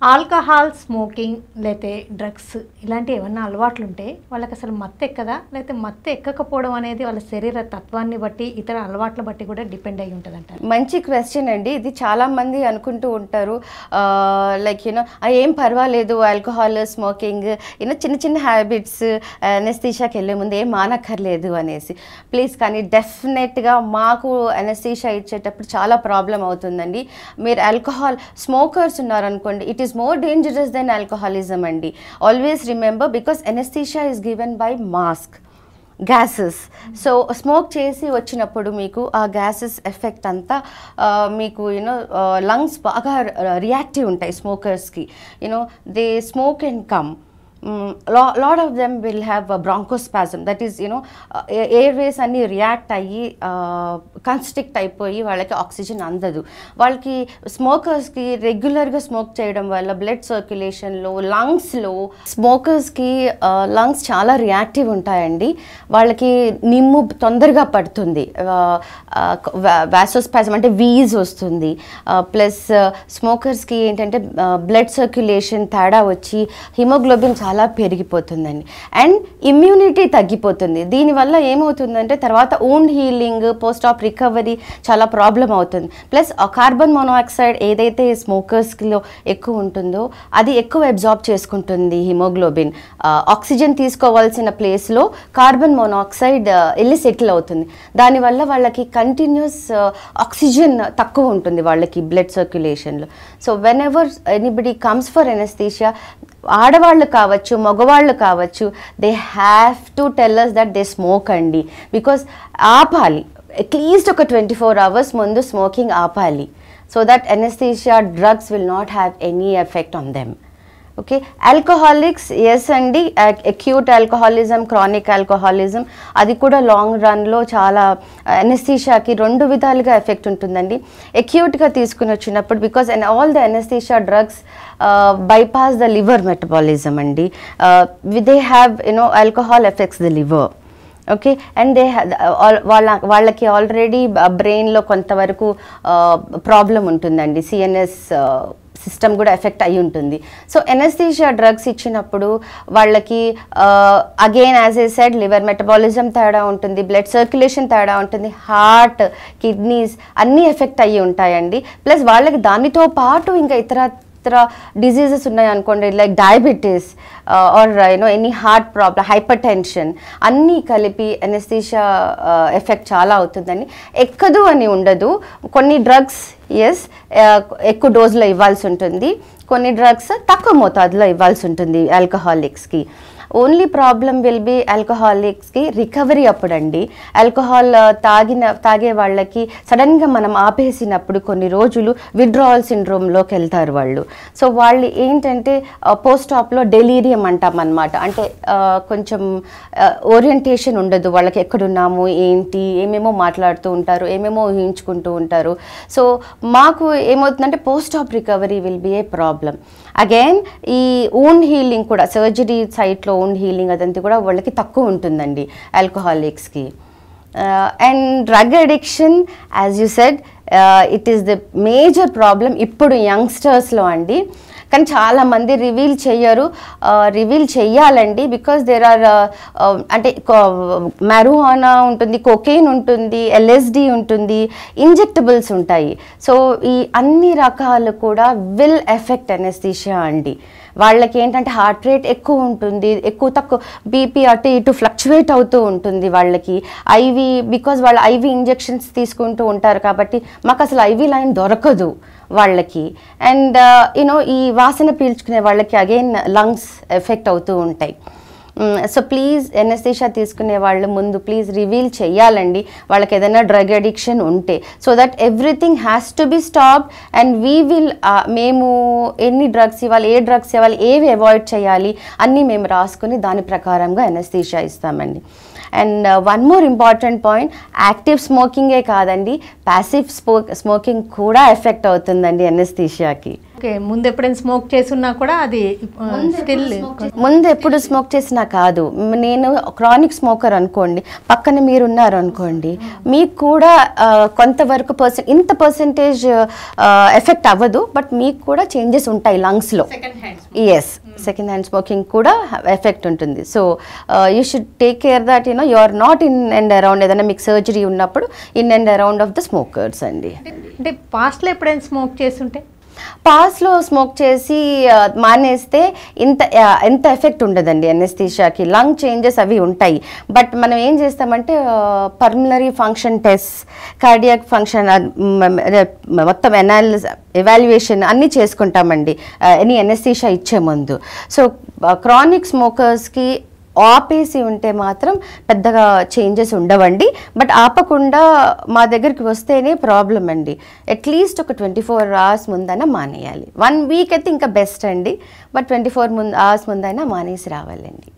alcohol smoking లేతే drugs ఇలాంటి ఏమన్నా అలవాట్లు ఉంటే వాళ్ళకి అసలు మత్తు ఎక్కదా లేకపోతే మత్తు ఎక్కకపోవడం అనేది వాళ్ళ శరీర తత్వాన్ని బట్టి ఇతర అలవాట్ల బట్టి కూడా డిపెండ్ అయి ఉంటుంది అంటారు మంచి క్వశ్చన్ అండి ఇది చాలా మంది అనుకుంటూ ఉంటారు లైక్ యూనో ఏం పర్వాలేదు ఆల్కహాల్ స్మోకింగ్ యూనో చిన్న చిన్న హ్యాబిట్స్ అనెస్థీషాకి వెళ్ళే ముందు ఏం మానక్కర్లేదు అనేసి ప్లీజ్ కానీ డెఫినెట్గా మాకు అనెస్థీషా ఇచ్చేటప్పుడు చాలా ప్రాబ్లం అవుతుందండి మీరు ఆల్కహాల్ స్మోకర్స్ ఉన్నారనుకోండి it is more dangerous then alcoholism అండి always remember because anesthesia is given by mask gases so smoke చేసి వచ్చినప్పుడు మీకు ఆ గ్యాసెస్ ఎఫెక్ట్ అంతా ఆ, మీకు యూనో లంగ్స్ బాగా రియాక్టివ్ ఉంటాయి స్మోకర్స్కి you know they smoke and come lot of them will have bronchospasm that is you know airways అన్నీ రియాక్ట్ అయ్యి కన్స్ట్రిక్ట్ అయిపోయి వాళ్ళకి ఆక్సిజన్ అందదు వాళ్ళకి స్మోకర్స్కి రెగ్యులర్గా స్మోక్ చేయడం వల్ల బ్లడ్ సర్క్యులేషన్లో లంగ్స్లో స్మోకర్స్కి లంగ్స్ చాలా రియాక్టివ్ ఉంటాయండి వాళ్ళకి నిమ్ము తొందరగా పడుతుంది వ్యాసోస్పాజం అంటే వీజ్ వస్తుంది ప్లస్ స్మోకర్స్కి ఏంటంటే బ్లడ్ సర్క్యులేషన్ తేడా వచ్చి హిమోగ్లోబిన్ చాలా పెరిగిపోతుందండి అండ్ ఇమ్యూనిటీ తగ్గిపోతుంది దీనివల్ల ఏమవుతుందంటే తర్వాత own healing post of recovery చాలా ప్రాబ్లం అవుతుంది ప్లస్ కార్బన్ మోనాక్సైడ్ ఏదైతే స్మోకర్స్లో ఎక్కువ ఉంటుందో అది ఎక్కువ అబ్జార్బ్ చేసుకుంటుంది హిమోగ్లోబిన్ ఆక్సిజన్ తీసుకోవాల్సిన ప్లేస్లో కార్బన్ మోనాక్సైడ్ వెళ్ళి సెటిల్ అవుతుంది దానివల్ల వాళ్ళకి కంటిన్యూస్ ఆక్సిజన్ తక్కువ ఉంటుంది వాళ్ళకి బ్లడ్ సర్క్యులేషన్లో so whenever anybody comes for anesthesia ఆడవాళ్ళు కావచ్చు మగవాళ్ళు కావచ్చు they have to tell us that they smoke అండి బికాస్ ఆపాలి అట్లీస్ట్ ఒక ట్వంటీ ఫోర్ అవర్స్ ముందు స్మోకింగ్ ఆపాలి so that anesthesia drugs will not have any effect on them okay alcoholics yes అండి అక్యూట్ ఆల్కహాలిజం క్రానిక్ ఆల్కహాలిజం అది కూడా long రన్లో చాలా ఎనస్థీషాకి రెండు విధాలుగా ఎఫెక్ట్ ఉంటుందండి అక్యూట్గా తీసుకుని వచ్చినప్పుడు because and all the anesthesia drugs bypass the liver metabolism అండి they have you know alcohol effects the liver okay and they వాళ్ళ వాళ్ళకి ఆల్రెడీ బ్రెయిన్లో కొంతవరకు ప్రాబ్లం ఉంటుందండి సిఎన్ఎస్ సిస్టమ్ కూడా ఎఫెక్ట్ అయి ఉంటుంది సో ఎనస్థీషియా డ్రగ్స్ ఇచ్చినప్పుడు వాళ్ళకి again as I said liver metabolism తేడా ఉంటుంది బ్లడ్ సర్క్యులేషన్ తేడా ఉంటుంది హార్ట్ కిడ్నీస్ అన్నీ ఎఫెక్ట్ అయ్యి ఉంటాయండి ప్లస్ వాళ్ళకి దానితో పాటు ఇంకా ఇతర ఇతర డిజీజెస్ ఉన్నాయి అనుకోండి like diabetes or you know any heart problem hypertension అన్నీ కలిపి ఎనస్థీషియా ఎఫెక్ట్ చాలా అవుతుందని ఎక్కదు అని ఉండదు కొన్ని డ్రగ్స్ ఎస్ ఎక్కువ డోసులో ఇవ్వాల్సి ఉంటుంది కొన్ని డ్రగ్స్ తక్కువ మోతాదులో ఇవ్వాల్సి ఉంటుంది ఆల్కహాలిక్స్కి ఓన్లీ ప్రాబ్లం విల్ బి ఆల్కహాలిక్స్కి రికవరీ అప్పుడండి ఆల్కహాల్ తాగిన తాగే వాళ్ళకి సడన్గా మనం ఆపేసినప్పుడు కొన్ని రోజులు విడ్రావల్ సిండ్రోమ్లోకి వెళ్తారు వాళ్ళు సో వాళ్ళు ఏంటంటే పోస్ట్ ఆప్లో డెలీరియం అంటాం అనమాట అంటే ఆ, కొంచెం ఓరియంటేషన్ ఉండదు వాళ్ళకి ఎక్కడున్నాము ఏంటి ఏమేమో మాట్లాడుతూ ఉంటారు ఏమేమో ఊహించుకుంటూ ఉంటారు సో మాకు ఏమవుతుందంటే post op recovery will be a problem again ఈ ఓన్ హీలింగ్ కూడా సర్జరీ సైట్లో ఓన్ హీలింగ్ అదంతా కూడా వాళ్ళకి తక్కువ ఉంటుందండి ఆల్కహాలిక్స్కి and drug addiction as you said it is the major problem ఇప్పుడు యంగ్స్టర్స్లో అండి కానీ చాలా మంది రివీల్ చెయ్యరు రివీల్ చెయ్యాలండి బికాస్ దేర్ ఆర్ అంటే మ్యారుహానా ఉంటుంది కొకెయిన్ ఉంటుంది ఎల్ఎస్డి ఉంటుంది ఇంజెక్టబుల్స్ ఉంటాయి సో ఈ అన్ని రకాలు కూడా విల్ ఎఫెక్ట్ ఎనెస్థీషియా అండి వాళ్ళకి ఏంటంటే హార్ట్ రేట్ ఎక్కువ ఉంటుంది ఎక్కువ తక్కువ బీపీ అటు ఇటు ఫ్లక్చువేట్ అవుతూ ఉంటుంది వాళ్ళకి ఐవి బికాజ్ వాళ్ళు ఐవి ఇంజెక్షన్స్ తీసుకుంటూ ఉంటారు కాబట్టి మాకు అసలు ఐవి లైన్ దొరకదు వాళ్ళకి అండ్ యూనో ఈ వాసన పీల్చుకునే వాళ్ళకి అగైన్ లంగ్స్ ఎఫెక్ట్ అవుతూ ఉంటాయి సో ప్లీజ్ ఎనస్థీషా తీసుకునే వాళ్ళు ముందు ప్లీజ్ రివీల్ చేయాలండి వాళ్ళకి ఏదైనా డ్రగ్ అడిక్షన్ ఉంటే so that everything has to be stop and we will మేము ఎన్ని డ్రగ్స్ ఇవ్వాలి ఏ డ్రగ్స్ ఇవ్వాలి ఏవి అవాయిడ్ చేయాలి అన్నీ మేము రాసుకుని దాని ప్రకారంగా ఎనస్థీషా ఇస్తామండి and one more important point active స్మోకింగే కాదండి ప్యాసివ్ స్మో స్మోకింగ్ కూడా ఎఫెక్ట్ అవుతుందండి ఎనస్థీషియాకి ఓకే ముందు ఎప్పుడైనా స్మోక్ చేస్తున్నా కూడా అది స్టిల్ ముందు ఎప్పుడు స్మోక్ చేసినా కాదు మ్, నేను క్రానిక్ స్మోకర్ అనుకోండి పక్కన మీరు ఉన్నారు అనుకోండి మీకు కూడా ఆ, కొంతవరకు పర్సెంట్ ఇంత పర్సెంటేజ్ ఎఫెక్ట్ అవ్వదు బట్ మీకు కూడా చేంజెస్ ఉంటాయి లంగ్స్లో ఎస్ సెకండ్ హ్యాండ్ స్మోకింగ్ కూడా ఎఫెక్ట్ ఉంటుంది so you should take care that you know you are not in and around ఏదైనా మీకు సర్జరీ ఉన్నప్పుడు in and around of the smokers అండి అంటే పాస్ట్లో ఎప్పుడైనా స్మోక్ చేస్తుంటే పాస్లో స్మోక్ చేసి ఆ, మానేస్తే ఇంత ఆ, ఎంత ఎఫెక్ట్ ఉండదండి ఎనెస్థీషియాకి లంగ్ చేంజెస్ అవి ఉంటాయి బట్ మనం ఏం చేస్తామంటే pulmonary function test cardiac function మొత్తం ఎనాలిస్ ఎవాల్యుయేషన్ అన్నీ చేసుకుంటామండి ఎనీ ఎనెస్థీషియా ఇచ్చే ముందు సో క్రానిక్ స్మోకర్స్కి ఆపేసి ఉంటే మాత్రం పెద్దగా చేంజెస్ ఉండవండి బట్ ఆపకుండా మా దగ్గరికి వస్తేనే ప్రాబ్లం అండి అట్లీస్ట్ ఒక ట్వంటీ ఫోర్ అవర్స్ ముందైనా మానేయాలి వన్ వీక్ అయితే ఇంకా బెస్ట్ అండి బట్ ట్వంటీ ఫోర్ ముందు అవర్స్ ముందైనా మానేసి రావాలండి